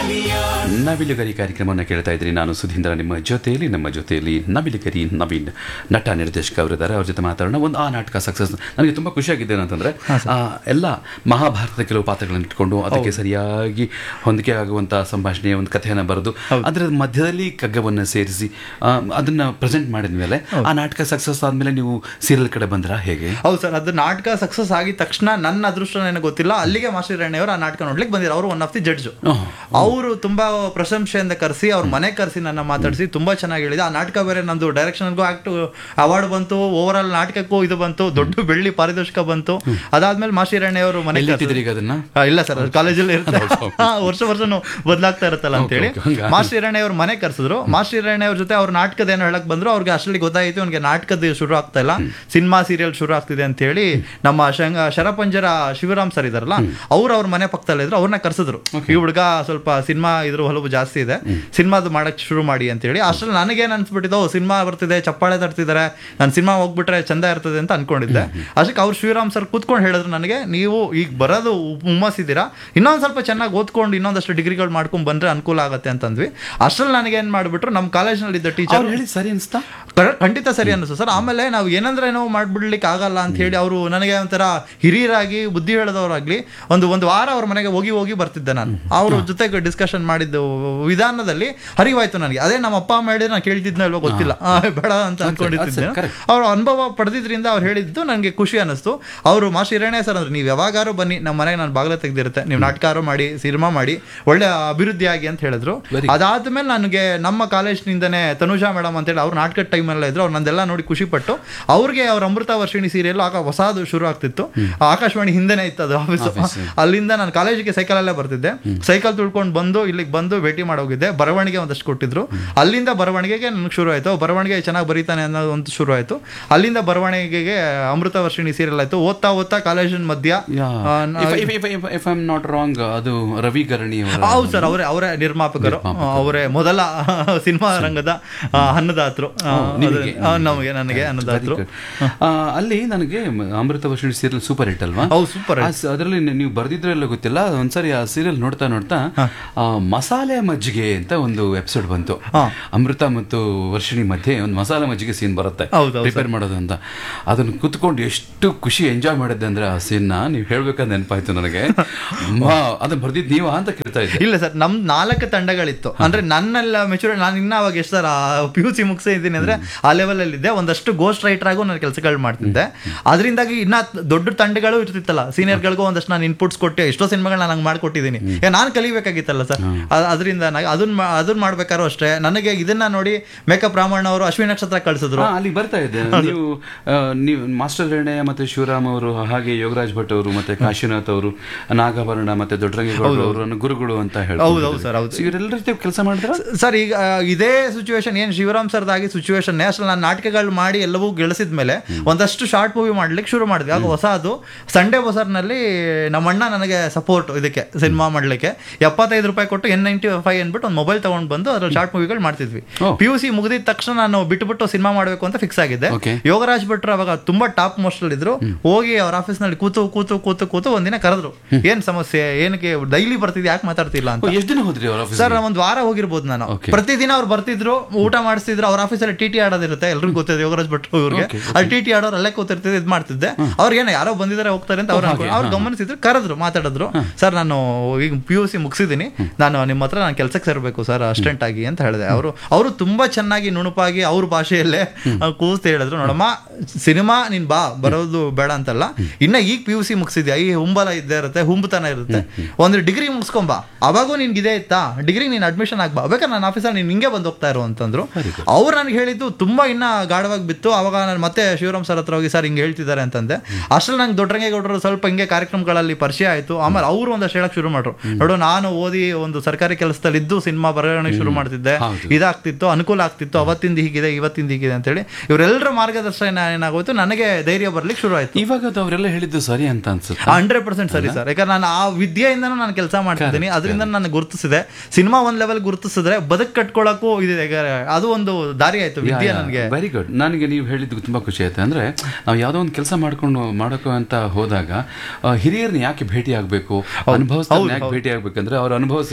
ನವಿಲುಗರಿ ಕಾರ್ಯಕ್ರಮವನ್ನು ಕೇಳ್ತಾ ಇದ್ರಿ ನಾನು ಸುಧೀಂದ್ರ ನಿಮ್ಮ ಜೊತೆಯಲ್ಲಿ ನಮ್ಮ ಜೊತೆಯಲ್ಲಿ ನವಿಲುಗರಿ ನವೀನ್ ನಟ ನಿರ್ದೇಶಕ ಅವರಿದ್ದಾರೆ ಅವ್ರ ಜೊತೆ ಮಾತಾಡೋಣ ಒಂದು ಆ ನಾಟಕ ಸಕ್ಸಸ್ ನನಗೆ ತುಂಬ ಖುಷಿಯಾಗಿದೆ ಏನಂತಂದ್ರೆ ಆ, ಎಲ್ಲ ಮಹಾಭಾರತದ ಕೆಲವು ಪಾತ್ರಗಳನ್ನು ಇಟ್ಕೊಂಡು ಅದಕ್ಕೆ ಸರಿಯಾಗಿ ಹೊಂದಿಕೆ ಆಗುವಂಥ ಸಂಭಾಷಣೆಯ ಒಂದು ಕಥೆಯನ್ನು ಬರೆದು ಅದರ ಮಧ್ಯದಲ್ಲಿ ಕಗ್ಗವನ್ನು ಸೇರಿಸಿ ಆ, ಅದನ್ನ ಪ್ರೆಸೆಂಟ್ ಮಾಡಿದ ಮೇಲೆ ಆ ನಾಟಕ ಸಕ್ಸಸ್ ಆದ್ಮೇಲೆ ನೀವು ಸೀರಿಯಲ್ ಕಡೆ ಬಂದ್ರ ಹೇಗೆ ಹೌದು ಸರ್ ಅದು ನಾಟಕ ಸಕ್ಸಸ್ ಆಗಿದ ತಕ್ಷಣ ನನ್ನ ಅದೃಷ್ಟ ನನಗೆ ಗೊತ್ತಿಲ್ಲ ಅಲ್ಲಿಗೆ ಮಾಸ್ಟರ್ ರಾಣಿ ಅವರು ಆ ನಾಟಕ ನೋಡ್ಲಿಕ್ಕೆ ಬಂದಿರು ಅವರು one of the judge oh. ಅವರು ತುಂಬಾ ಪ್ರಶಂಸೆಯಿಂದ ಕರೆಸಿ ಅವ್ರ ಮನೆ ಕರೆಸಿ ನನ್ನ ಮಾತಾಡಿಸಿ ತುಂಬಾ ಚೆನ್ನಾಗಿ ಹೇಳಿದೆ ಆ ನಾಟಕ ಬೇರೆ ನಂದು ಡೈರೆಕ್ಷನ್ಗೂ ಆಕ್ಟ್ ಅವಾರ್ಡ್ ಬಂತು ಓವರ್ ಆಲ್ ನಾಟಕಕ್ಕೂ ಇದು ಬಂತು ದೊಡ್ಡ ಬೆಳ್ಳಿ ಪಾರಿತೋಷಿಕ ಬಂತು ಅದಾದ್ಮೇಲೆ ಮಾಸ್ಟರ್ ರಾಣಿ ಅವರು ಮನೆ ಎಲ್ಲಿ ಕರ್ಸಿದ್ರು. ಇಟ್ಟಿದ್ದೀರಿ ಈಗ ಅದನ್ನ ಆ, ಇಲ್ಲ ಸರ್ ಕಾಲೇಜಲ್ಲಿ ಇರುತ್ತೆ ಹಾ, ವರ್ಷ ವರ್ಷನೂ ಬದಲಾಗ್ತಾ ಇರುತ್ತಲ್ಲ Okay, ಅಂತೇಳಿ okay, ಹಂಗಾ? ಮಾಸ್ಟರ್ ಹಿರಣ್ಯ ಅವ್ರ ಮನೆ ಕರ್ಸಿದ್ರು ಮಾಸ್ಟರ್ ಹಿರಣ್ಯ ಅವ್ರ ಜೊತೆ ಅವ್ರ ನಾಟಕದ ಏನೋ ಹೇಳಕ್ ಬಂದ್ರು ಅವ್ರಿಗೆ ಅಷ್ಟರಲ್ಲಿ ಗೊತ್ತಾಯ್ತು ಅವ್ನಿಗೆ ನಾಟಕದ ಶುರು ಆಗ್ತಾ ಇಲ್ಲ ಸಿನಿಮಾ ಸೀರಿಯಲ್ ಶುರು ಆಗ್ತಿದೆ ಅಂತ ಹೇಳಿ ನಮ್ಮ ಶಂಗ ಶರಪಂಜರ ಶಿವರಾಮ್ ಸರ್ ಇದಾರಲ್ಲ ಅವ್ರು ಅವ್ರ ಮನೆ ಪಕ್ಕದಲ್ಲಿ ಇದ್ರು ಅವ್ರನ್ನ ಕರ್ಸಿದ್ರು ಈ ಹುಡುಗ ಸ್ವಲ್ಪ ಸಿನಿಮಾ ಇದ್ರ ಒಲವು ಜಾಸ್ತಿ ಇದೆ ಸಿನಿಮಾದು ಮಾಡಕ್ ಶುರು ಮಾಡಿ ಅಂತ ಹೇಳಿ ಅಷ್ಟ್ರಲ್ಲಿ ನನಗೇನ್ ಅನ್ಸ್ಬಿಟ್ಟಿದ್ದು ಸಿನಿಮಾ ಬರ್ತಿದೆ ಚಪ್ಪಾಳೆ ತರ್ತಿದ್ದಾರೆ ನಾನು ಸಿನಿಮಾ ಹೋಗ್ಬಿಟ್ರೆ ಚಂದ ಇರ್ತದೆ ಅಂತ ಅನ್ಕೊಂಡಿದ್ದೆ ಅಷ್ಟಕ್ಕೆ ಅವ್ರು ಶಿವರಾಮ್ ಸರ್ ಕೂತ್ಕೊಂಡು ಹೇಳಿದ್ರು ನನಗೆ ನೀವು ಈಗ ಬರೋದು ಹುಮ್ಮಸ್ಸಿದ್ದೀರಾ ಇನ್ನೊಂದು ಸ್ವಲ್ಪ ಚೆನ್ನಾಗಿ ಓದ್ಕೊಂಡು ಇನ್ನೊಂದಷ್ಟು ಡಿಗ್ರಿಗಳು ಮಾಡ್ಕೊಂಡು ಬಂದ್ರೆ ಅನುಕೂಲ ಆಗುತ್ತೆ ಅಂತಂದ್ವಿ ಅಷ್ಟ್ರಲ್ಲಿ ನನಗೆ ಏನು ಮಾಡಿಬಿಟ್ರು ನಮ್ಮ ಕಾಲೇಜ್ನಲ್ಲಿ ಇದ್ದ ಟೀಚರ್ ಅವ್ರು ಹೇಳಿ ಸರಿ ಅನಿಸ್ತಾ ಖಂಡಿತ ಸರಿ ಅನ್ನಿಸ್ತು ಸರ್ ಆಮೇಲೆ ನಾವು ಏನಂದ್ರೇನೋ ಮಾಡ್ಬಿಡ್ಲಿಕ್ಕೆ ಆಗಲ್ಲ ಅಂತ ಹೇಳಿ ಅವರು ನನಗೆ ಒಂಥರ ಹಿರಿಯರಾಗಿ ಬುದ್ಧಿ ಹೇಳದವರಾಗ್ಲಿ ಒಂದು ಒಂದು ವಾರ ಅವ್ರ ಮನೆಗೆ ಹೋಗಿ ಹೋಗಿ ಬರ್ತಿದ್ದೆ ನಾನು ಅವ್ರ ಜೊತೆಗೆ ಡಿಸ್ಕಷನ್ ಮಾಡಿದ್ದು ವಿಧಾನದಲ್ಲಿ ಹರಿವಾಯ್ತು ನನಗೆ ಅದೇ ನಮ್ಮ ಅಪ್ಪ ಅಮ್ಮ ಹೇಳಿದ್ರೆ ನಾನು ಕೇಳ್ತಿದ್ನೋ ಇಲ್ವೋ ಗೊತ್ತಿಲ್ಲ ಆ, ಬೇಡ ಅಂತ ಅನ್ಕೊಂಡಿದ್ದೆ correct. ಅವ್ರ ಅನುಭವ ಪಡೆದಿದ್ರಿಂದ ಅವ್ರು ಹೇಳಿದ್ದು ನನಗೆ ಖುಷಿ ಅನ್ನಿಸ್ತು ಅವರು ಮಾಸ್ಟರ್ ಹಿರಣ್ಯ ಸರ್ ಅಂದ್ರೆ ನೀವು ಯಾವಾಗಾರು ಬನ್ನಿ ನಮ್ಮ ಮನೆಗೆ ನಾನು ಬಾಗಿಲ ತೆಗೆದಿರುತ್ತೆ ನೀವು ನಾಟಕಾರು ಮಾಡಿ ಸಿನಿಮಾ ಮಾಡಿ ಒಳ್ಳೆ ಅಭಿವೃದ್ಧಿ ಆಗಿ ಅಂತ ಹೇಳಿದ್ರು Very ಅದಾದ್ಮೇಲೆ ನನಗೆ ನಮ್ಮ ಕಾಲೇಜ್ನಿಂದನೇ ತನುಜಾ ಮೇಡಮ್ ಅಂತೇಳಿ ಅವ್ರು ನಾಟಕದ ಟೈಮಲ್ಲ ಇದ್ರು ಅವ್ರು ನಂದೆಲ್ಲ ನೋಡಿ ಖುಷಿ ಪಟ್ಟು ಅವ್ರಿಗೆ ಅವ್ರ ಅಮೃತ ವರ್ಷಿಣಿ ಸೀರಿಯಲ್ ಆಗ ಹೊಸದು ಶುರು ಆಗ್ತಿತ್ತು ಆಕಾಶವಾಣಿ ಹಿಂದೆನೇ ಇತ್ತು ಅದು ಆಫೀಸ್ ಅಲ್ಲಿಂದ ನಾನು ಕಾಲೇಜಿಗೆ ಸೈಕಲಲ್ಲೇ ಬರ್ತಿದ್ದೆ ಸೈಕಲ್ ತುಳ್ಕೊಂಡು ಬಂದು ಇಲ್ಲಿಗೆ ಬಂದು ಭೇಟಿ ಮಾಡೋಗಿದ್ದೆ ಬರವಣಿಗೆ ಒಂದಷ್ಟು ಕೊಟ್ಟಿದ್ರು ಅಲ್ಲಿಂದ ಬರವಣಿಗೆಗೆ ನನಗೆ ಶುರು ಆಯ್ತು ಬರವಣಿಗೆ ಚೆನ್ನಾಗಿ ಬರೀತಾನೆ ಅನ್ನೋದು ಒಂದು ಶುರು ಆಯ್ತು ಅಲ್ಲಿಂದ ಬರವಣಿಗೆಗೆ ಅಮೃತ ವರ್ಷಿಣಿ ಸೀರಿಯಲ್ ಆಯ್ತು ಓದ್ತಾ ಓದ್ತಾ ಕಾಲೇಜಿನ ಮಧ್ಯ ಆ, ನಾ- ಇಫ್ ಐ ನಾಟ್ ರಾಂಗ್ ಅದು ರವಿ ಗರಣಿ ಅವರ ಹೌದು ಸರ್ ಅವರೇ ಅವರೇ ನಿರ್ಮಾಪಕರು ಅವರೇ ಮೊದಲ ಸಿನಿಮಾ ರಂಗದ ಆ, ಅನ್ನದಾತರು ಆ, ನಿಮಗೆ? ಅದು- ಆ, ನಮಗೆ ನನಗೆ ಅನ್ನದಾತರು Very good. ಆ, ಅಲ್ಲಿ ನನಗೆ ಮ- Amrutha Varshini serial super hit ಅಲ್ವಾ ಹೌದು ಸೂಪರ್ ಅದರಲ್ಲಿ ನೀವು ಬರ್ದಿದ್ರೆ ಎಲ್ಲ ಗೊತ್ತಿಲ್ಲ ಒಂದ್ಸರಿ ಆ ಸೀರಿಯಲ್ ನೋಡ್ತಾ ನೋಡ್ತಾ ಆ, ಮಸಾಲೆ ಮಜ್ಜಿಗೆ ಅಂತ ಒಂದು ಎಪಿಸೋಡ್ ಬಂತು ಹಾ. ಅಮೃತ ಮತ್ತು ವರ್ಷಿಣಿ ಮಧ್ಯೆ ಒಂದು ಮಸಾಲೆ ಮಜ್ಜಿಗೆ ಸೀನ್ ಬರುತ್ತೆ ಹೌದು, ಹೌದು ಪ್ರಿಪೇರ್ ಮಾಡೋದು ಅಂತ ಅದನ್ನ ಕುತ್ಕೊಂಡು ಎಷ್ಟು ಖುಷಿ ಎಂಜಾಯ್ ಮಾಡಿದ್ದೆ ಅಂದ್ರೆ ಆ ಸೀನ್ ನೀವು ಹೇಳ್ಬೇಕಂತ ನೆನಪಾಯ್ತು ನನಗೆ ಅಮ್ಮ, ಅದನ್ನ ಬರ್ದಿದ್ ನೀವಾ ಅಂತ ಕೇಳ್ತಾ ಇದ್ದೆ ಇಲ್ಲ ಸರ್ ನಮ್ ನಾಲ್ಕು ತಂಡಗಳಿತ್ತು ಅಂದ್ರೆ ನನ್ನೆಲ್ಲ ಮೆಚೂರ್ ನಾನು ಇನ್ನ ಅವಾಗ ಎಷ್ಟು ಸರ್ ಪಿ ಯು ಸಿ ಮುಗಿಸಿ ಇದ್ದೀನಿ ಅಂದ್ರೆ ಆ ಲೆವೆಲ್ ಅಲ್ಲಿ ಇದ್ದೆ ಒಂದಷ್ಟು ಗೋಸ್ಟ್ ರೈಟರ್ ಆಗು ನಾನು ಕೆಲಸಗಳು ಮಾಡ್ತಿದ್ದೆ ಅದರಿಂದಾಗಿ ಇನ್ನ ದೊಡ್ಡ ತಂಡಗಳು ಇರ್ತಿತ್ತಲ್ಲ ಸೀನಿಯರ್ಗಳಿಗೂ ಒಂದಷ್ಟು ನಾನು ಇನ್ಪುಟ್ಸ್ ಕೊಟ್ಟು ಎಷ್ಟೋ ಸಿನಿಮಾಗಳು ನಾನು ಹಂಗೆ ಮಾಡ್ಕೊಟ್ಟಿದ್ದೀನಿ ನಾನು ಕಲಿಬೇಕಾಗಿತ್ತಲ್ಲ ಸರ್ ಅದರಿಂದ ಅದನ್ನ ಮಾ- ಅದನ್ನ ಮಾಡ್ಬೇಕಾದ್ರೂ ಅಷ್ಟೇ ನನಗೆ ಇದನ್ನ ನೋಡಿ ಮೇಕಪ್ ರಾಮಣ್ಣ ಅವರು ಅಶ್ವಿನಿ ನಕ್ಷತ್ರ ಕಳಿಸಿದ್ರು ಹಾ, ಅಲ್ಲಿ ಬರ್ತಾ ಇದೆ ನೀವು ಆ, ನೀವು ಮಾಸ್ಟರ್ ರೆಣ್ಣಯ್ಯ ಮತ್ತೆ ಶಿವರಾಮ್ ಅವರು ಹಾಗೆ ಯೋಗರಾಜ್ ಭಟ್ ಅವರು ಮತ್ತೆ ಕಾಶಿನಾಥ್ ಅವರು ನಾಗಾಭರಣ ಮತ್ತೆ ದೊಡ್ಡರಂಗೇಗೌಡರು ಅವರನ್ನು ಗುರುಗಳು ಅಂತ ಹೇಳಿ ಹೌದು, ಹೌದು sir, ಹೌದು. ಇವರೆಲ್ಲರ ಜೊತೆ ಕೆಲಸ ಮಾಡಿದ್ರ ಸರ್ ಈಗ ಆ, ಇದೇ ಸಿಚುವೇಶನ್ ಏನು ಶಿವರಾಮ್ ಸರ್ದಾಗಿ ಸಿಚುವೇಶನ್ ಅಸಲು ನಾನು ನಾಟಕಗಳು ಮಾಡಿ ಎಲ್ಲವೂ ಗಳಿಸಿದ ಮೇಲೆ ಒಂದಷ್ಟು ಶಾರ್ಟ್ ಮೂವಿ ಮಾಡ್ಲಿಕ್ಕೆ ಶುರು ಮಾಡಿದ್ವಿ ಆಗ ಹೊಸದು ಸಂಡೇ ಬಜಾರ್ನಲ್ಲಿ ನಮ್ಮ ಅಣ್ಣ ನನಗೆ ಸಪೋರ್ಟ್ ಇದಕ್ಕೆ ಸಿನಿಮಾ ಮಾಡ್ಲಿಕ್ಕೆ ಎಪ್ಪತ್ತೈದು ರೂಪಾಯಿ ಕೊಟ್ಟು ಎನ್ ನೈಂಟಿ ಫೈವ್ ಅಂದ್ಬಿಟ್ಟು ಒಂದು ಮೊಬೈಲ್ ತಗೊಂಡು ಬಂದು ಅದ್ರಲ್ಲಿ ಶಾರ್ಟ್ ಮೂವಿಗಳು ಮಾಡ್ತಿದ್ವಿ Oh. ಪಿ ಯು ಸಿ ಮುಗಿದಿದ ತಕ್ಷಣ ನಾನು ಬಿಟ್ಬಿಟ್ಟು ಸಿನಿಮಾ ಮಾಡಬೇಕು ಅಂತ ಫಿಕ್ಸ್ ಆಗಿದ್ದೆ Okay. ಯೋಗರಾಜ್ ಭಟ್ರು ಅವಾಗ ತುಂಬಾ ಟಾಪ್ ಮೋಸ್ಟ್ ಅಲ್ಲಿ ಇದ್ರು ಹೋಗಿ ಅವ್ರ ಆಫೀಸ್ ನಲ್ಲಿ ಕೂತು ಕೂತು ಕೂತು ಕೂತು ಒಂದಿನ ಕರೆದ್ರು ಏನ್ ಸಮಸ್ಯೆ ಏನಕ್ಕೆ ಡೈಲಿ ಬರ್ತಿದ್ದೆ ಯಾಕೆ ಮಾತಾಡ್ತಿಲ್ಲ ಅಂತ ಎಷ್ಟು ದಿನ ಹೋದ್ರಿ ಅವ್ರ ಆಫೀಸ್ ಸರ್ ಒಂದ್ ವಾರ ಹೋಗಿರ್ಬೋದು ನಾನು Okay. ಪ್ರತಿದಿನ ಅವ್ರು ಬರ್ತಿದ್ರು ಊಟ ಮಾಡಿಸ್ತಿದ್ರು ಅವ್ರ ಆಫೀಸಲ್ಲಿ ಟಿ ಟಿ ಆಡೋದಿರುತ್ತೆ ಎಲ್ರಿಗೂ ಗೊತ್ತಿದೆ ಯೋಗರಾಜ್ ಭಟ್ ಇವ್ರಿಗೆ Okay, ಅಲ್ಲಿ ಟಿ ಟಿ ಆಡೋರು ಅಲ್ಲೇ ಕೂತಿರ್ತಿದ್ದು ಇದು ಮಾಡ್ತಿದ್ದೆ ಅವ್ರಿಗೆ ಏನೋ ಯಾರೋ ಬಂದಿದ್ದಾರೆ ಹೋಗ್ತಾರೆ ಅಂತ ಅವ್ರು ಅನ್ಕೊಂಡು- ಅವ್ರು ಗಮನಿಸಿದ್ರು ಕರೆದ್ರು ಮಾತಾಡಿದ್ರು ಸರ್ ನಾನು ಈಗ ಪಿ ಯು ಸಿ ಮುಗಿಸಿದ್ದೀನಿ ನಾನು ನಿಮ್ಮ ಹತ್ರ ನಾನು ಕೆಲ್ಸಕ್ಕೆ ಸೇರಬೇಕು ಸರ್ ಅಸಿಸ್ಟೆಂಟ್ ಆಗಿ ಅಂತ ಹೇಳಿದೆ ಅವರು ಅವರು ತುಂಬಾ ಚೆನ್ನಾಗಿ ನುಣುಪಾಗಿ ಅವ್ರ ಭಾಷೆಯಲ್ಲೇ ಕೂಸ್ತು ಹೇಳಿದ್ರು ನೋಡಮ್ಮ ಸಿನಿಮಾ ನೀನ್ ಬಾ ಬರೋದು ಬೇಡ ಅಂತಲ್ಲ ಇನ್ನ ಈಗ ಪಿ ಯು ಸಿ ಮುಗಿಸಿದ್ಯಾ ಈ ಹುಂಬಲ ಇದ್ದೇ ಇರುತ್ತೆ ಹುಂಬತನ ಇರುತ್ತೆ ಒಂದು ಡಿಗ್ರಿ ಮುಗಿಸ್ಕೊಂಬಾ ಅವಾಗೂ ನಿನ್ಗೆ ಇದೇ ಇತ್ತಾ ಡಿಗ್ರಿ ನೀನ್ ಅಡ್ಮಿಷನ್ ಆಗ್ಬಾ ಬೇಕಾದ್ರೆ ನನ್ನ ಆಫೀಸಲ್ಲಿ ನೀನ್ ಹಿಂಗೆ ಬಂದು ಹೋಗ್ತಾ ಇರೋ ಅಂತಂದ್ರು ಅವ್ರು ನನಗೆ ಹೇಳಿದ್ದು ತುಂಬಾ ಇನ್ನ ಗಾಢವಾಗಿ ಬಿತ್ತು ಅವಾಗ ನಾನು ಮತ್ತೆ ಶಿವರಾಮ್ ಸರ್ ಹತ್ರ ಹೋಗಿ ಸರ್ ಹಿಂಗೆ ಹೇಳ್ತಿದ್ದಾರೆ ಅಂತಂದೆ ಅಷ್ಟ್ರಲ್ಲಿ ನಂಗೆ ದೊಡ್ಡರಂಗೇಗೌಡರು ಸ್ವಲ್ಪ ಹಿಂಗೆ ಕಾರ್ಯಕ್ರಮಗಳಲ್ಲಿ ಪರಿಚಯ ಆಯ್ತು ಆಮೇಲೆ ಅವರು ಒಂದಷ್ಟು ಹೇಳಕ್ ಶುರು ಮಾಡ್ರು ನೋಡು ನಾನು ಓದಿ ಒಂದು ಸರ್ಕಾರಿ ಕೆಲಸದಲ್ಲಿ ಇದ್ದು ಸಿನಿಮಾ ಬರವಣಿಗೆ ಶುರು ಮಾಡ್ತಿದ್ದೆ ಹೌದು. ಇದಾಗ್ತಿತ್ತು ಅನುಕೂಲ ಆಗ್ತಿತ್ತು ಅವತ್ತಿಂದ ಹೀಗಿದೆ ಇವತ್ತಿಂದ ಹೀಗಿದೆ ಅಂತೇಳಿ ಇವರೆಲ್ಲರ ಮಾರ್ಗದರ್ಶನ ಏನಾಗೋಯ್ತು ನನಗೆ ಧೈರ್ಯ ಬರ್ಲಿಕ್ಕೆ ಶುರು ಆಯ್ತು ಇವಾಗ ಅದು ಅವರೆಲ್ಲ ಹೇಳಿದ್ದು ಸರಿ ಅಂತ ಅನ್ಸುತ್ತೆ ಹಂಡ್ರೆಡ್ ಪರ್ಸೆಂಟ್ ಸರಿ ಸರ್ ಯಾಕಂದ್ರೆ ನಾನು ಆ ವಿದ್ಯೆಯಿಂದನೂ ನಾನು ಕೆಲಸ ಮಾಡ್ತಿದ್ದೀನಿ ಅದರಿಂದ ನಾನು ಗುರುತಿಸಿದೆ ಸಿನಿಮಾ ಒಂದ್ ಲೆವೆಲ್ ಗುರುತಿಸಿದ್ರೆ ಬದುಕು ಕಟ್ಕೊಳಕ್ಕೂ ಇದೆ ಈಗ ಅದು ಒಂದು ದಾರಿ ಆಯ್ತು ವಿದ್ಯೆ ನನಗೆ ವೆರಿ ಗುಡ್ ನನಗೆ ನೀವು ಹೇಳಿದ್ದು ತುಂಬಾ ಖುಷಿ ಆಯ್ತು ಅಂದ್ರೆ ನಾವು ಯಾವುದೋ ಒಂದು ಕೆಲಸ ಮಾಡ್ಕೊಂಡು ಮಾಡೋಕೆ ಅಂತ ಹೋದಾಗ ಆ, ಹಿರಿಯರನ್ನ ಯಾಕೆ ಭೇಟಿ ಆಗ್ಬೇಕು ಅನುಭವಿಸ್ತಾರೆ ಯಾಕೆ ಭೇಟಿ ಆಗ್ಬೇಕಂದ್ರೆ ಅವ್ರ ಅನುಭವ ಸಿಕ್ಕಾಗ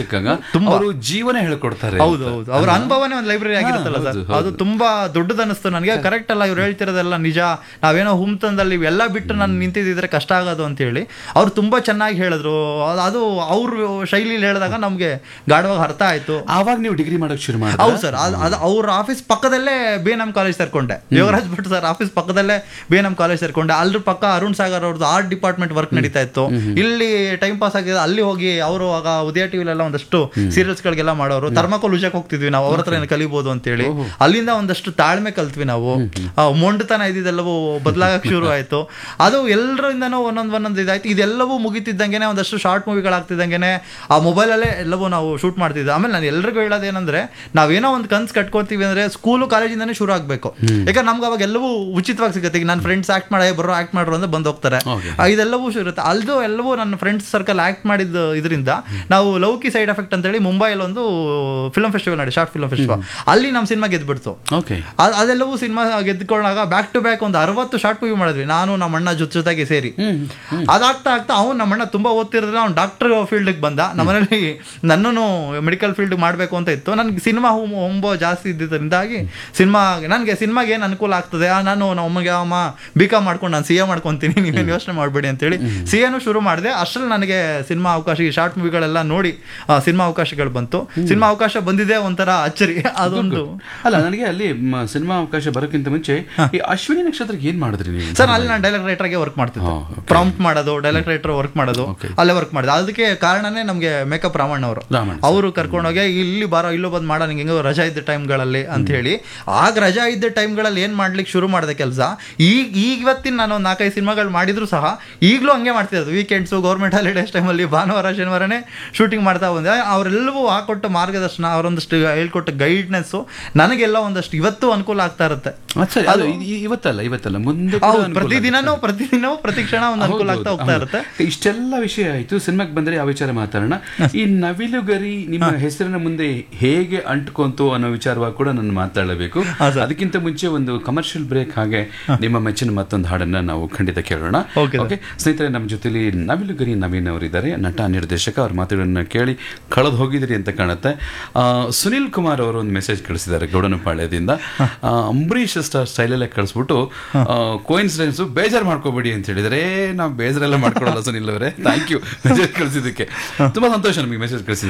ಅವರು ಜೀವನ ಹೇಳ್ಕೊಡ್ತಾರೆ ಹೌದು ಹೌದು ಅವ್ರ ಅನುಭವನೇ ಒಂದು ಲೈಬ್ರರಿ ಆಗಿರುತ್ತಲ್ಲ ಸರ್ ಹೌದು, ಅದು ತುಂಬಾ ದೊಡ್ಡದನ್ನಿಸ್ತು ನನಗೆ ಕರೆಕ್ಟ್ ಅಲ್ಲ ಇವ್ರು ಹೇಳ್ತಿರೋದೆಲ್ಲ ನಿಜ ನಾವೇನೋ ಹುಮ್ತಂದಲ್ಲಿ ಇವೆಲ್ಲ ಬಿಟ್ಟು ನಾನು ನಿಂತಿದ್ದಿದ್ರೆ ಕಷ್ಟ ಆಗೋದು ಅಂತ ಹೇಳಿ ಅವ್ರು ತುಂಬಾ ಚೆನ್ನಾಗಿ ಹೇಳಿದ್ರು ಅದು- ಅದು ಅವ್ರ ಶೈಲಿಲಿ ಹೇಳಿದಾಗ ನಮ್ಗೆ ಗಾಢವಾಗಿ ಅರ್ಥ ಆಯ್ತು ಆವಾಗ ನೀವು ಡಿಗ್ರಿ ಮಾಡಕ್ ಶುರು ಮಾಡಿ ಹೌದು ಸರ್ ಅದು ಅದು ಅವ್ರ ಆಫೀಸ್ ಪಕ್ಕದಲ್ಲೇ ಬಿ ಎನ್ ಎಂ ಕಾಲೇಜ್ ಸೇರ್ಕೊಂಡೆ ಯೋಗರಾಜ್ ಭಟ್ ಸರ್ ಆಫೀಸ್ ಪಕ್ಕದಲ್ಲೇ ಬಿ ಎನ್ ಎಂ ಕಾಲೇಜ್ ಸೇರ್ಕೊಂಡೆ ಅದ್ರ ಪಕ್ಕ ಅರುಣ್ ಸಾಗರ್ ಅವ್ರದ್ದು ಆರ್ಟ್ ಡಿಪಾರ್ಟ್ಮೆಂಟ್ ವರ್ಕ್ ನಡೀತಾ ಇತ್ತು ಇಲ್ಲಿ ಟೈಮ್ ಪಾಸ್ ಆಗಿದೆ ಅಲ್ಲಿ ಹೋಗಿ ಅವರು ಆಗ ಉದಯ ಟಿವಿಲೆಲ್ಲ ಒಂದಷ್ಟು ಸೀರಿಯಲ್ಸ್ ಗಳಿಗೆಲ್ಲ ಮಾಡೋರು ಥರ್ಮಕೋಲ್ ಉಜಕ್ ಹೋಗ್ತಿದ್ವಿ ನಾವು ಅವ್ರ ಹತ್ರ ಏನು ಕಲಿಬಹುದು ಅಂತ ಹೇಳಿ ಅಲ್ಲಿಂದ ಒಂದಷ್ಟು ತಾಳ್ಮೆ ಕಲ್ತ್ವಿ ನಾವು ಆ, ಮೊಂಡುತನ ಇದ್ದಿದ್ದೆಲ್ಲವೂ ಬದಲಾಗಕ್ಕೆ ಶುರು ಆಯ್ತು ಅದು ಎಲ್ಲರಿಂದನೂ ಒಂದೊಂದು ಒಂದೊಂದು ಇದಾಯ್ತು ಇದೆಲ್ಲವೂ ಮುಗಿತಿದ್ದಂಗೆನೆ ಒಂದಷ್ಟು ಶಾರ್ಟ್ ಮೂವಿಗಳಾಗ್ತಿದ್ದಂಗೆನೆ ಆ ಮೊಬೈಲಲ್ಲೇ ಎಲ್ಲವೂ ನಾವು ಶೂಟ್ ಮಾಡ್ತಿದ್ದೆ ಆಮೇಲೆ ನಾನು ಎಲ್ರಿಗೂ ಹೇಳೋದೇನಂದ್ರೆ ನಾವೇನೋ ಒಂದು ಕನ್ಸು ಕಟ್ಕೋತೀವಿ ಅಂದ್ರೆ ಸ್ಕೂಲು ಕಾಲೇಜಿಂದಾನೇ ಶುರು ಆಗಬೇಕು ಯಾಕಂದ್ರೆ ನಮ್ಗೆ ಅವಾಗ ಎಲ್ಲವೂ ಉಚಿತವಾಗಿ ಸಿಗುತ್ತೆ ಈಗ ನನ್ನ ಫ್ರೆಂಡ್ಸ್ ಆಕ್ಟ್ ಮಾಡೇ ಬರೋ ಆಕ್ಟ್ ಮಾಡ್ರು ಅಂದ್ರೆ ಬಂದು ಹೋಗ್ತಾರೆ Okay. ಆ, ಇದೆಲ್ಲವೂ ಶುರು ಇರುತ್ತೆ ಅಲ್ದು ಎಲ್ಲವೂ ನನ್ನ ಫ್ರೆಂಡ್ಸ್ ಸರ್ಕಲ್ ಆಕ್ಟ್ ಮಾಡಿದ ಇದರಿಂದ ನಾವು ಲೌಕಿ ಸೈಡ್ ಎಫೆಕ್ಟ್ ಅಂತೇಳಿ ಮುಂಬೈಲಿ ಒಂದು ಫಿಲ್ಮ್ ಫೆಸ್ಟಿವಲ್ ಮಾಡಿ ಶಾರ್ಟ್ ಫಿಲ್ಮ್ ಫೆಸ್ಟಿವಲ್ ಅಲ್ಲಿ ನಮ್ಮ ಸಿನಿಮಾ ಗೆದ್ಬಿಡ್ತು ಓಕೆ ಅದ್- ಅದೆಲ್ಲವೂ ಸಿನಿಮಾ ಗೆದ್ಕೊಂಡಾಗ ಬ್ಯಾಕ್ ಟು ಬ್ಯಾಕ್ ಒಂದು ಅರವತ್ತು ಶಾರ್ಟ್ ಮೂವಿ ಮಾಡಿದ್ವಿ ನಾನು ನಮ್ಮ ಅಣ್ಣ ಜೊತೆ ಜೊತೆಗೆ ಸೇರಿ ಅದಾಗ್ತಾ ಆಗ್ತಾ ಅವ್ನು ನಮ್ಮ ಅಣ್ಣ ತುಂಬಾ ಓದ್ತಿರೋದ್ರೆ ಅವ್ನು ಡಾಕ್ಟರ್ ಫೀಲ್ಡ್ಗೆ ಬಂದ ನಮ್ಮನೇಲಿ ನನ್ನನ್ನು ಮೆಡಿಕಲ್ ಫೀಲ್ಡ್ ಮಾಡಬೇಕು ಅಂತ ಇತ್ತು ನನಗೆ ಸಿನಿಮಾ ಹೊಂಬೋ ಜಾಸ್ತಿ ಇದ್ದಿದ್ದರಿಂದಾಗಿ ಸಿನಿಮಾ ನನಗೆ ಸಿನಿಮಾಗೆ ಏನು ಅನುಕೂಲ ಆಗ್ತದೆ ಆ, ನಾನು ನಮ್ಮ ಅಮ್ಮಗೆ ಅಮ್ಮ ಬಿ ಕಾಮ್ ಮಾಡ್ಕೊಂಡು ನಾನು ಸಿ ಎ ಮಾಡ್ಕೊತೀನಿ ನೀವೇನು ಯೋಚನೆ ಮಾಡಬೇಡಿ ಅಂತೇಳಿ ಸಿ ಎನು ಶುರು ಮಾಡಿದೆ ಅಷ್ಟರಲ್ಲಿ ನನಗೆ ಸಿನಿಮಾ ಅವಕಾಶ ಈ ಶಾರ್ಟ್ ಮೂವಿಗಳೆಲ್ಲ ನೋಡಿ ಸಿನಿಮಾ ಅವಕಾಶಗಳು ಬಂತು ಸಿನಿಮಾ ಅವಕಾಶ ಬಂದಿದೆ ಒಂಥರ ಅಚ್ಚರಿ ಅದೊಂದು ಅಲ್ಲ ನನಗೆ ಅಲ್ಲಿ ಸಿನಿಮಾ ಅವಕಾಶ ಬರೋಕ್ಕಿಂತ ಮುಂಚೆ ಈ ಅಶ್ವಿನಿ ನಕ್ಷತ್ರಕ್ಕೆ ಏನ್ ಮಾಡಿದ್ರಿ ನೀವು ಸರ್ ಅಲ್ಲಿ ನಾನು ಡೈಲಾಗ್ ರೈಟರ್ಗೆ ವರ್ಕ್ ಮಾಡ್ತಿದ್ದೆ ಹಾ, okay. ಪ್ರಾಂಪ್ಟ್ ಮಾಡೋದು ಡೈಲಾಗ್ ರೈಟರ್ ವರ್ಕ್ ಮಾಡೋದು Okay. ಅಲ್ಲೇ ವರ್ಕ್ ಮಾಡಿದೆ ಅದಕ್ಕೆ ಕಾರಣನೇ ನಮಗೆ ಮೇಕಪ್ ರಾಮಣ್ಣ ಅವರು ರಾಮಣ್ಣ ಅವರು ಕರ್ಕೊಂಡೋಗಿ ಇಲ್ಲಿ ಬಾರೋ ಇಲ್ಲೂ ಬಂದು ಮಾಡೋ ನಿಂಗೆ ಹೆಂಗೋ ರಜಾ ಇದ್ದ ಟೈಮ್ಗಳಲ್ಲಿ ಅಂತ ಹೇಳಿ ಆಗ ರಜಾ ಇದ್ದ ಟೈಮ್ಗಳಲ್ಲಿ ಏನು ಮಾಡ್ಲಿಕ್ಕೆ ಶುರು ಮಾಡಿದೆ ಕೆಲಸ ಈಗ ಈಗ ಇವತ್ತಿನ ನಾನು ಒಂದು ನಾಲ್ಕೈದು ಸಿನಿಮಾಗಳು ಮಾಡಿದ್ರು ಸಹ ಈಗಲೂ ಹಂಗೆ ಮಾಡ್ತಿರೋದು ವೀಕೆಂಡ್ಸು ಗೌರ್ಮೆಂಟ್ ಹಾಲಿಡೇಸ್ ಟೈಮಲ್ಲಿ ಭಾನುವಾರ ಶನಿವಾರನೇ ಶೂಟಿಂಗ್ ಮಾಡ್ತಾ ಬಂದೆ ಅವರೆಲ್ಲವೂ ಹಾಕೊಟ್ಟ ಮಾರ್ಗದರ್ಶನ ಅವರೊಂದಷ್ಟು ಹೇಳ್ಕೊಟ್ಟ ಗೈಡ್ನೆಸ್ಸು ನನಗೆಲ್ಲ ಒಂದಷ್ಟು ಇವತ್ತು ಅನುಕೂಲ ಆಗ್ತಾ ಇರುತ್ತೆ ಅದ್ ಸರಿ ಅದು ಇ- ಇ- ಇವತ್ತಲ್ಲ ಇವತ್ತಲ್ಲ ಮುಂದೆ ಕೂಡ ಹೌದು ಅನುಕೂಲ ಪ್ರತಿದಿನನೂ ಪ್ರತಿದಿನವೂ ಪ್ರತಿ ಕ್ಷಣ ಒಂದು ಅನುಕೂಲ ಆಗ್ತಾ ಹೋಗ್ತಾ ಹೌದು. ಇರುತ್ತೆ ಇಷ್ಟೆಲ್ಲ ವಿಷಯ ಆಯ್ತು ಸಿನಿಮಾಗೆ ಬಂದ್ರೆ ಆ ವಿಚಾರ ಮಾತಾಡೋಣ ಈ ನವಿಲುಗರಿ ನಿಮ್ಮ ಹೆಸರಿನ ಮುಂದೆ ಹೇಗೆ ಅಂಟ್ಕೊಂತು ಅನ್ನೋ ವಿಚಾರವಾಗಿ ಕೂಡ ನಾನು ಮಾತಾಡಬೇಕು ಅದಕ್ಕಿಂತ ಮುಂಚೆ ಒಂದು ಕಮರ್ಷಿಯಲ್ ಬ್ರೇಕ್ ಹಾಗೆ ನಿಮ್ಮ ಮೆಚ್ಚಿನ ಮತ್ತೊಂದು ಹಾಡನ್ನ ನಾವು ಖಂಡಿತ ಕೇಳೋಣ Okay, ಓಕೆ ಸ್ನೇಹಿತರೆ ನಮ್ಮ ಜೊತೆಲಿ ನವಿಲುಗರಿ ನವೀನ್ ಅವರಿದ್ದಾರೆ ನಟ ನಿರ್ದೇಶಕ ಅವ್ರ ಮಾತುಗಳನ್ನ ಕೇಳಿ ಕಳೆದು ಹೋಗಿದಿರಿ ಅಂತ ಕಾಣುತ್ತೆ ಆ, ಸುನಿಲ್ ಕುಮಾರ್ ಅವರು ಒಂದು ಮೆಸೇಜ್ ಕಳಿಸಿದ್ದಾರೆ ಗೌಡನಪಾಳ್ಯದಿಂದ ಆ, ಅಂಬರೀಷ್ ಸ್ಟಾರ್ ಸ್ಟೈಲಲ್ಲೇ ಕಳಿಸ್ಬಿಟ್ಟು ಕೋಇನ್ಸಿಡೆನ್ಸ್ ಬೇಜಾರು ಮಾಡ್ಕೋಬೇಡಿ ಅಂತ ಹೇಳಿದರೆ ನಾವು ಬೇಜಾರೆಲ್ಲ ಮಾಡ್ಕೊಳ್ಳಲ್ಲ ಸುನಿಲ್ ಅವರೇ ಥ್ಯಾಂಕ್ ಯು ಮೆಸೇಜ್ ಕಳಿಸಿದ್ದಕ್ಕೆ ತುಂಬಾ ಸಂತೋಷ ನಮಗೆ ಮೆಸೇಜ್ ಕಳಿಸಿದ್ದಕ್ಕೆ